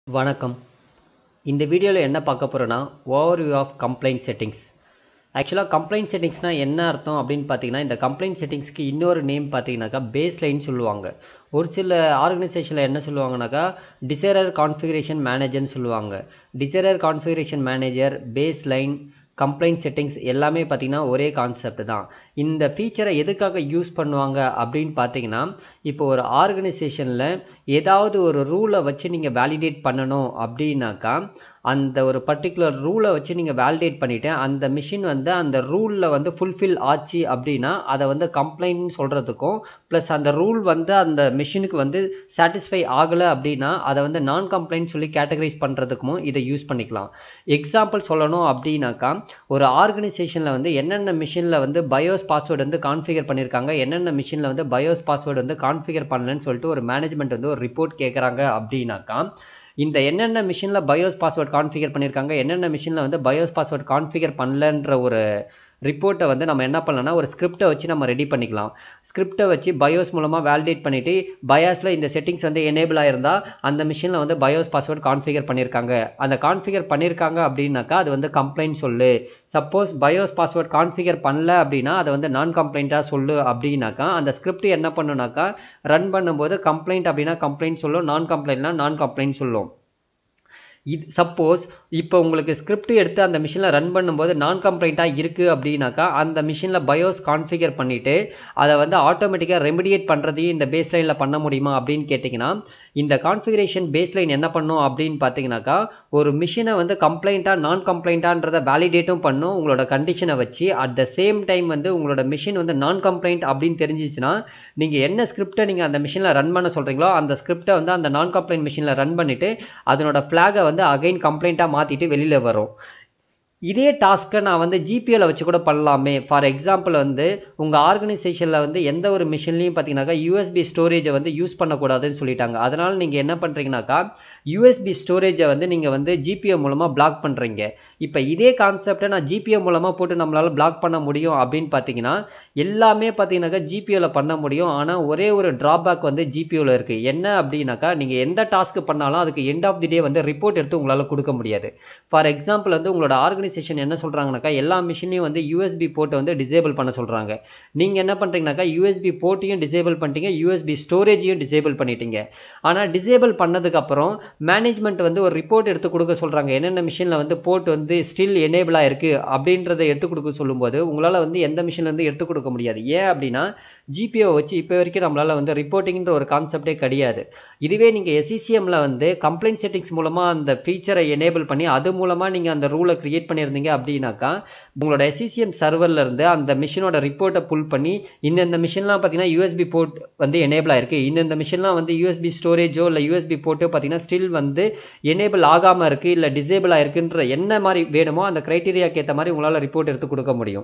வணக்கம் இந்த வீடியோவில் என்ன பார்க்க போகிறோன்னா ஓவர்வியூ ஆஃப் கம்ப்ளைண்ட் செட்டிங்ஸ் ஆக்சுவலாக கம்ப்ளைண்ட் செட்டிங்ஸ்னால் என்ன அர்த்தம் அப்படின்னு பார்த்தீங்கன்னா இந்த கம்ப்ளைண்ட் செட்டிங்ஸ்க்கு இன்னொரு நேம் பார்த்தீங்கன்னாக்கா பேஸ் லைன் சொல்லுவாங்க ஒரு சில ஆர்கனைசேஷனில் என்ன சொல்லுவாங்கனாக்கா டிசைரர் கான்ஃபிகரேஷன் மேனேஜர்னு சொல்லுவாங்க desired configuration manager baseline compliant settings எல்லாமே பார்த்திங்கன்னா ஒரே கான்செப்ட் தான் இந்த ஃபீச்சரை எதுக்காக யூஸ் பண்ணுவாங்க அப்படின்னு பார்த்தீங்கன்னா இப்போ ஒரு ஆர்கனைசேஷனில் ஏதாவது ஒரு ரூலை வச்சு நீங்கள் வேலிடேட் பண்ணணும் அப்படின்னாக்கா அந்த ஒரு பர்டிகுலர் ரூலை வச்சு நீங்கள் வேலிடேட் பண்ணிவிட்டு அந்த மிஷின் வந்து அந்த ரூலில் வந்து ஃபுல்ஃபில் ஆச்சு அப்படின்னா அதை வந்து கம்ப்ளைண்ட் சொல்கிறதுக்கும் ப்ளஸ் அந்த ரூல் வந்து அந்த மிஷினுக்கு வந்து சாட்டிஸ்ஃபை ஆகலை அப்படின்னா அதை வந்து நான் கம்ப்ளைண்ட் சொல்லி கேட்டகரைஸ் பண்ணுறதுக்கும் இதை யூஸ் பண்ணிக்கலாம் எக்ஸாம்பிள் சொல்லணும் அப்படின்னாக்கா ஒரு ஆர்கனைசேஷனில் வந்து என்னென்ன மிஷினில் வந்து பயோஸ் பாஸ்வேர்டு வந்து கான்ஃபிகர் பண்ணியிருக்காங்க என்னென்ன மிஷினில் வந்து பயோஸ் பாஸ்வேர்டு வந்து கான்ஃபிகர் பண்ணலன்னு சொல்லிட்டு ஒரு மேனேஜ்மெண்ட் வந்து ஒரு ரிப்போர்ட் கேட்குறாங்க அப்படின்னாக்கா இந்த என்னென்ன மிஷினில் பயோஸ் பாஸ்வேர்ட் கான்ஃபிகர் பண்ணியிருக்காங்க என்னென்ன மிஷினில் வந்து பயோஸ் பாஸ்வேர்ட் கான்ஃபிகர் பண்ணலன்ற ஒரு ரிப்போர்ட்டை வந்து நம்ம என்ன பண்ணலாம்னா ஒரு ஸ்கிரிப்டை வச்சு நம்ம ரெடி பண்ணிக்கலாம் ஸ்கிரிப்டை வச்சு பயோஸ் மூலமாக வேலிடேட் பண்ணிவிட்டு பயாஸில் இந்த செட்டிங்ஸ் வந்து எனேபிள் ஆயிருந்தால் அந்த மிஷினில் வந்து பயோஸ் பாஸ்வேர்ட் கான்ஃபிகர் பண்ணியிருக்காங்க அந்த கான்ஃபிகர் பண்ணியிருக்காங்க அப்படின்னாக்கா அது வந்து கம்ப்ளைண்ட் சொல்லு சப்போஸ் பயோஸ் பாஸ்வேர்ட் கான்ஃபிகர் பண்ணல அப்படின்னா அதை வந்து நான் கம்ப்ளைண்ட்டாக சொல்லு அப்படின்னாக்கா அந்த ஸ்கிரிப்ட் என்ன பண்ணுனாக்கா ரன் பண்ணும்போது கம்ப்ளைண்ட் அப்படின்னா கம்ப்ளைண்ட் சொல்லும் நான் கம்ப்ளைண்ட்னா நான் கம்ப்ளைண்ட் சொல்லும் இது சப்போஸ் இப்போ உங்களுக்கு ஸ்கிரிப்ட் எடுத்து அந்த மிஷினில் ரன் பண்ணும்போது நான் கம்ப்ளைண்ட்டாக இருக்குது அப்படின்னாக்கா அந்த மிஷினில் பயோஸ் கான்ஃபிகர் பண்ணிவிட்டு அதை வந்து ஆட்டோமேட்டிக்காக ரெமிடியேட் பண்ணுறதையும் இந்த பேஸ் லைனில் பண்ண முடியுமா அப்படின்னு கேட்டிங்கன்னா இந்த கான்ஃபிகரேஷன் பேஸ் லைன் என்ன பண்ணும் அப்படின்னு பார்த்தீங்கன்னாக்கா ஒரு மிஷினை வந்து கம்ப்ளைண்ட்டாக நான் கம்ப்ளைண்ட்டான்றதை வேலிடேட்டும் பண்ணும் உங்களோட கண்டிஷனை வச்சு அட் த சேம் டைம் வந்து உங்களோட மிஷின் வந்து நான் கம்ப்ளைண்ட் அப்படின்னு தெரிஞ்சிச்சுன்னா நீங்கள் என்ன ஸ்கிரிப்டை நீங்கள் அந்த மிஷினில் ரன் பண்ண சொல்கிறீங்களோ அந்த ஸ்கிரிப்டை வந்து அந்த நான் கம்ப்ளைண்ட் மிஷினில் ரன் பண்ணிவிட்டு அதனோட ஃப்ளாகை வந்து அகைன் கம்ப்ளைண்ட்டாக மாற்றிட்டு வெளியில் வரும் இதே டாஸ்க்கை நான் வந்து ஜிபிஎல் வச்சு கூட பண்ணலாமே ஃபார் எக்ஸாம்பிள் வந்து உங்கள் ஆர்கனைசேஷனில் வந்து எந்த ஒரு மிஷின்லையும் பார்த்தீங்கன்னாக்கா யூஎஸ்பி ஸ்டோரேஜை வந்து யூஸ் பண்ணக்கூடாதுன்னு சொல்லிட்டாங்க அதனால் நீங்கள் என்ன பண்ணுறீங்கனாக்கா யூஎஸ்பி ஸ்டோரேஜை வந்து நீங்கள் வந்து ஜிபிஏ மூலமாக பிளாக் பண்ணுறீங்க இப்போ இதே கான்செப்டை நான் ஜிபிஏ மூலமாக போட்டு நம்மளால் பிளாக் பண்ண முடியும் அப்படின்னு பார்த்தீங்கன்னா எல்லாமே பார்த்தீங்கன்னாக்கா ஜிபிஓவில் பண்ண முடியும் ஆனால் ஒரே ஒரு ட்ராபேக் வந்து ஜிபிஓவில் இருக்குது என்ன அப்படின்னாக்கா நீங்கள் எந்த டாஸ்க்கு பண்ணாலும் அதுக்கு எண்ட் ஆஃப் தி டே வந்து ரிப்போர்ட் எடுத்து உங்களால் கொடுக்க முடியாது ஃபார் எக்ஸாம்பிள் வந்து உங்களோட ஆர்கனைசேஷன் என்ன சொல்கிறாங்கனாக்கா எல்லா மிஷினையும் வந்து யூஎஸ்பி போர்ட்டை வந்து டிசேபிள் பண்ண சொல்கிறாங்க நீங்கள் என்ன பண்ணுறீங்கனாக்கா யூஎஸ்பி போர்ட்டையும் டிசேபிள் பண்ணிட்டீங்க யூஎஸ்பி ஸ்டோரேஜையும் டிசேபிள் பண்ணிட்டீங்க ஆனால் டிசேபிள் பண்ணதுக்கப்புறம் மேனேஜ்மெண்ட் வந்து ஒரு ரிப்போர்ட் எடுத்து கொடுக்க சொல்கிறாங்க என்னென்ன மிஷினில் வந்து போர்ட் வந்து ஸ்டில் எனேபிளாக இருக்குது அப்படின்றத எடுத்து கொடுக்க சொல்லும்போது உங்களால் வந்து எந்த மிஷின்லேருந்து எடுத்து கொடுக்க முடியாது ஏன் அப்படின்னா ஜிபிஓ வச்சு இப்போ வரைக்கும் நம்மளால் வந்து ரிப்போர்ட்டிங்கிற ஒரு கான்செப்டே கிடையாது இதுவே நீங்கள் எஸ்இசிஎம்மில் வந்து கம்ப்ளைண்ட் செட்டிங்ஸ் மூலமாக அந்த ஃபீச்சரை எனேபிள் பண்ணி அது மூலமாக நீங்கள் அந்த ரூலை க்ரியேட் பண்ணியிருந்தீங்க அப்படின்னாக்கா உங்களோட எஸ்இசிஎம் சர்வர்லேருந்து அந்த மிஷினோட ரிப்போர்ட்டை புல் பண்ணி இந்தந்த மிஷின்லாம் பார்த்தீங்கன்னா யூஎஸ்பி போர்ட் வந்து எனேபிள் ஆயிருக்கு இந்தந்த மிஷின்லாம் வந்து யூஎஸ்பி ஸ்டோரேஜோ இல்லை யூஎஸ்பி போர்ட்டோ பார்த்தீங்கன்னா ஸ்டில் வந்து எனேபிள் ஆகாமல் இருக்குது இல்லை டிசேபிள் ஆயிருக்குன்ற என்ன மாதிரி வேணுமோ அந்த க்ரைட்டீரியாக்கு ஏற்ற மாதிரி உங்களால் ரிப்போர்ட் எடுத்து கொடுக்க முடியும்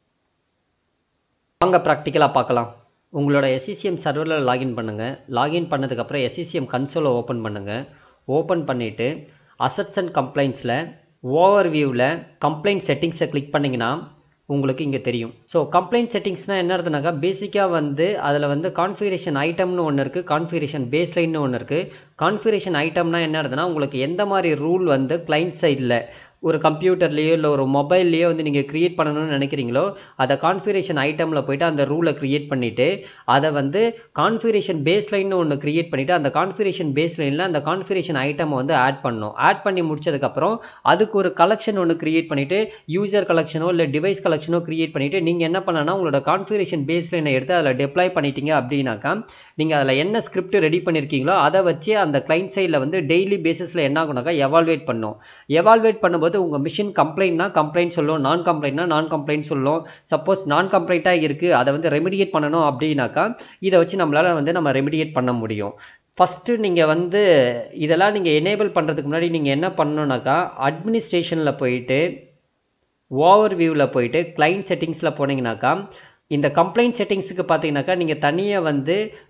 வாங்க ப்ராக்டிக்கலாக பார்க்கலாம் உங்களோட எஸ்இசிஎம் சர்வரில் லாகின் பண்ணுங்கள் லாகின் பண்ணதுக்கப்புறம் எஸ்இசிஎம் கன்சோலை ஓப்பன் பண்ணுங்கள் ஓப்பன் பண்ணிவிட்டு அசட்ஸ் அண்ட் கம்ப்ளைண்ட்ஸில் ஓவர் வியூவில் கம்ப்ளைண்ட் செட்டிங்ஸை கிளிக் பண்ணிங்கன்னா உங்களுக்கு இங்கே தெரியும் ஸோ கம்ப்ளைண்ட் செட்டிங்ஸ்னால் என்ன இருக்குனாக்கா பேசிக்காக வந்து அதில் வந்து கான்ஃபிகரேஷன் ஐட்டம்னு ஒன்று இருக்குது கான்ஃபிகரேஷன் பேஸ்லைன்னு ஒன்று இருக்குது கான்ஃபிகரேஷன் ஐட்டம்னா என்ன இருக்குதுன்னா உங்களுக்கு எந்த மாதிரி ரூல் வந்து கிளைண்ட் சைடில் ஒரு கம்ப்யூட்டர்லேயோ இல்லை ஒரு மொபைல்லையோ வந்து நீங்கள் க்ரியேட் பண்ணணும்னு நினைக்கிறீங்களோ அதை கான்ஃபிகரேஷன் ஐட்டமில் போய்ட்டு அந்த ரூலை க்ரியேட் பண்ணிவிட்டு அதை வந்து கான்ஃபிகரேஷன் பேஸ்லைன்னு ஒன்று க்ரியேட் பண்ணிவிட்டு அந்த கான்ஃபிகரேஷன் பேஸ்லைனில் அந்த கான்ஃபிகரேஷன் ஐட்டமை வந்து ஆட் பண்ணணும் ஆட் பண்ணி முடிச்சதுக்கப்புறம் அதுக்கு ஒரு கலெக்ஷன் ஒன்று க்ரியேட் பண்ணிவிட்டு யூசர் கலெக்ஷனோ இல்லை டிவைஸ் கலெக்ஷனோ க்ரியேட் பண்ணிவிட்டு நீங்கள் என்ன பண்ணனா உங்களோட கான்ஃபிகரேஷன் பேஸ்லைனை எடுத்து அதில் டெப்ளாய் பண்ணிட்டீங்க அப்படின்னாக்கா நீங்கள் அதில் என்ன ஸ்கிரிப்ட் ரெடி பண்ணியிருக்கீங்களோ அதை வச்சு அந்த கிளைண்ட் சைடில் வந்து டெய்லி பேசிஸில் என்ன ஆகுனாக்கா எவால்வேட் பண்ணும் எவால்வேட் பண்ணும்போது போது உங்கள் மிஷின் கம்ப்ளைண்ட்னா கம்ப்ளைண்ட் சொல்லும் நான் கம்ப்ளைண்ட்னா நான் கம்ப்ளைண்ட் சொல்லும் சப்போஸ் நான் கம்ப்ளைண்ட்டாக இருக்குது அதை வந்து ரெமிடியேட் பண்ணணும் அப்படின்னாக்கா இதை வச்சு நம்மளால் வந்து நம்ம ரெமிடியேட் பண்ண முடியும் ஃபஸ்ட்டு நீங்கள் வந்து இதெல்லாம் நீங்கள் எனேபிள் பண்ணுறதுக்கு முன்னாடி நீங்கள் என்ன பண்ணணுன்னாக்கா அட்மினிஸ்ட்ரேஷனில் போயிட்டு ஓவர் வியூவில் போயிட்டு கிளைண்ட் செட்டிங்ஸில் போனீங்கன்னாக்கா இந்த கம்ப்ளைண்ட் செட்டிங்ஸுக்கு பார்த்தீங்கன்னாக்கா நீங்கள் தனியாக வந்து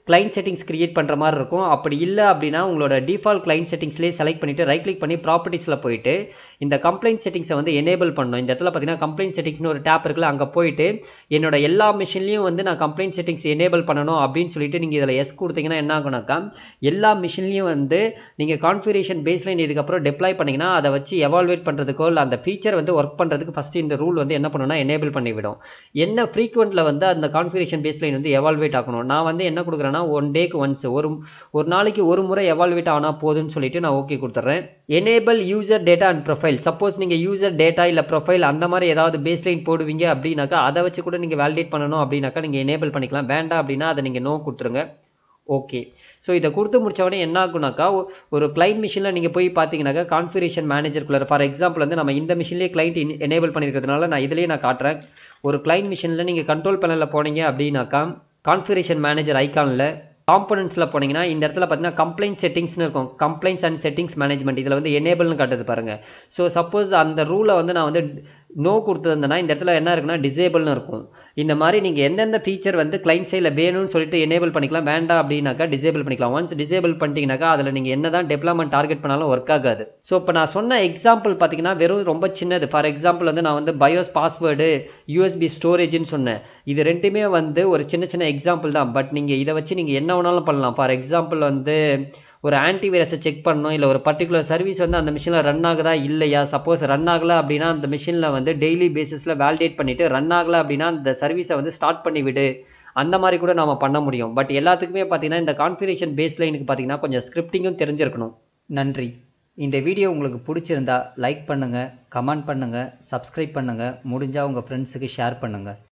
கிளைண்ட் செட்டிங்ஸ் கிரியேட் பண்ணுற மாதிரி இருக்கும் அப்படி இல்லை அப்படின்னா உங்களோட டிஃபால்ட் கிளைண்ட் செட்டிங்ஸ்லேயே செலக்ட் பண்ணிவிட்டு ரைட் கிளிக் பண்ணி ப்ராப்பர்ட்டிஸில் போயிட்டு இந்த கம்ப்ளைண்ட் செட்டிங்ஸை வந்து எனேபிள் பண்ணணும் இந்த இடத்துல பார்த்தீங்கன்னா கம்ப்ளைண்ட் செட்டிங்ஸ்னு ஒரு டேப் இருக்குல்ல அங்கே போயிட்டு என்னோட எல்லா மிஷின்லையும் வந்து நான் கம்ப்ளைண்ட் செட்டிங்ஸ் எனேபிள் பண்ணணும் அப்படின்னு சொல்லிட்டு நீங்கள் இதில் எஸ் கொடுத்தீங்கன்னா என்ன ஆகுனாக்கா எல்லா மிஷின்லையும் வந்து நீங்கள் கான்ஃபிகரேஷன் பேஸ்லைன் இதுக்கப்புறம் டெப்ளாய் பண்ணிங்கன்னா அதை வச்சு எவால்வேட் பண்ணுறதுக்கோ இல்லை அந்த ஃபீச்சர் வந்து ஒர்க் பண்ணுறதுக்கு ஃபஸ்ட்டு இந்த ரூல் வந்து என்ன பண்ணணும்னா எனேபிள் பண்ணிவிடும் என்ன ஃப்ரீக்வெண்ட்டில் வந்து அந்த கான்ஃபிகரேஷன் பேஸ்லைன் வந்து எவால்வேட் ஆகணும் நான் வந்து என்ன கொடுக்குறேன்னா ஒன் டேக்கு ஒன்ஸ் ஒரு ஒரு நாளைக்கு ஒரு முறை எவால்வேட் ஆனால் போதும்னு சொல்லிட்டு நான் ஓகே கொடுத்துட்றேன் enable user data and profile suppose நீங்கள் யூசர் டேட்டா இல்லை ப்ரொஃபைல் அந்த மாதிரி ஏதாவது பேஸ்லைன் போடுவீங்க அப்படின்னாக்கா அதை வச்சு கூட நீங்கள் வேலிடேட் பண்ணணும் அப்படின்னாக்கா நீங்கள் எனேபிள் பண்ணிக்கலாம் வேண்டாம் அப்படின்னா அதை நீங்கள் நோ கொடுத்துருங்க ஓகே ஸோ இதை கொடுத்து முடிச்ச உடனே என்ன ஆகுனாக்கா ஒ- ஒரு கிளைண்ட் மிஷினில் நீங்கள் போய் பார்த்தீங்கன்னாக்கா கான்ஃபிகரேஷன் மேனேஜருக்குள்ள ஃபார் எக்ஸாம்பிள் வந்து நம்ம இந்த மிஷின்லேயே கிளைண்ட் எனேபிள் பண்ணியிருக்கிறதுனால நான் இதுலேயே நான் காட்டுறேன் ஒரு கிளைண்ட் மிஷினில் நீங்கள் கண்ட்ரோல் பேனலில் போனீங்க அப்படின்னாக்கா கான்ஃபிகரேஷன் மேனேஜர் ஐக்கானில் காம்பனன்ட்ஸில் போனீங்கன்னா இந்த இடத்துல பார்த்தீங்கன்னா கம்ப்ளைண்ட் செட்டிங்ஸ்னு இருக்கும் கம்ப்ளைண்ட்ஸ் அண்ட் செட்டிங்ஸ் மேனேஜ்மெண்ட் இதில் வந்து எனேபிள்னு காட்டுது பாருங்கள் ஸோ சப்போஸ் அந்த ரூலை வந்து நான் வந்து நோ கொடுத்துருந்தேன்னா இந்த இடத்துல என்ன இருக்குன்னா டிசேபிள்னு இருக்கும் இந்த மாதிரி நீங்கள் எந்தெந்த ஃபீச்சர் வந்து கிளைண்ட் சைடில் வேணும்னு சொல்லிட்டு எனேபிள் பண்ணிக்கலாம் வேண்டாம் அப்படின்னாக்கா டிசேபிள் பண்ணிக்கலாம் ஒன்ஸ் டிசேபிள் பண்ணிட்டீங்கன்னாக்கா அதில் நீங்கள் என்ன தான் டெவலப்மெண்ட் டார்கெட் பண்ணாலும் ஒர்க் ஆகாது ஸோ இப்போ நான் சொன்ன எக்ஸாம்பிள் பார்த்தீங்கன்னா வெறும் ரொம்ப சின்னது ஃபார் எக்ஸாம்பிள் வந்து நான் வந்து பயோஸ் பாஸ்வேர்டு யூஎஸ்பி ஸ்டோரேஜ்னு சொன்னேன் இது ரெண்டுமே வந்து ஒரு சின்ன சின்ன எக்ஸாம்பிள் தான் பட் நீங்கள் இதை வச்சு நீங்கள் என்ன வேணாலும் பண்ணலாம் ஃபார் எக்ஸாம்பிள் வந்து ஒரு ஆன்டிவைரஸை செக் பண்ணணும் இல்லை ஒரு பர்டிகுலர் சர்வீஸ் வந்து அந்த மிஷினில் ரன் ஆகுதா இல்லையா சப்போஸ் ரன் ஆகலை அப்படின்னா அந்த மிஷினில் வந்து டெய்லி பேசிஸில் வேலிடேட் பண்ணிவிட்டு ரன் ஆகலை அப்படின்னா அந்த சர்வீஸை வந்து ஸ்டார்ட் பண்ணி விடு அந்த மாதிரி கூட நாம பண்ண முடியும் பட் எல்லாத்துக்குமே பார்த்தீங்கன்னா இந்த கான்ஃபிகரேஷன் பேஸ் லைனுக்கு பார்த்தீங்கன்னா கொஞ்சம் ஸ்கிரிப்டிங்கும் தெரிஞ்சிருக்கணும் நன்றி இந்த வீடியோ உங்களுக்கு பிடிச்சிருந்தா லைக் பண்ணுங்கள் கமெண்ட் பண்ணுங்கள் சப்ஸ்கிரைப் பண்ணுங்கள் முடிஞ்சால் உங்கள் ஃப்ரெண்ட்ஸுக்கு ஷேர் பண்ணுங்கள்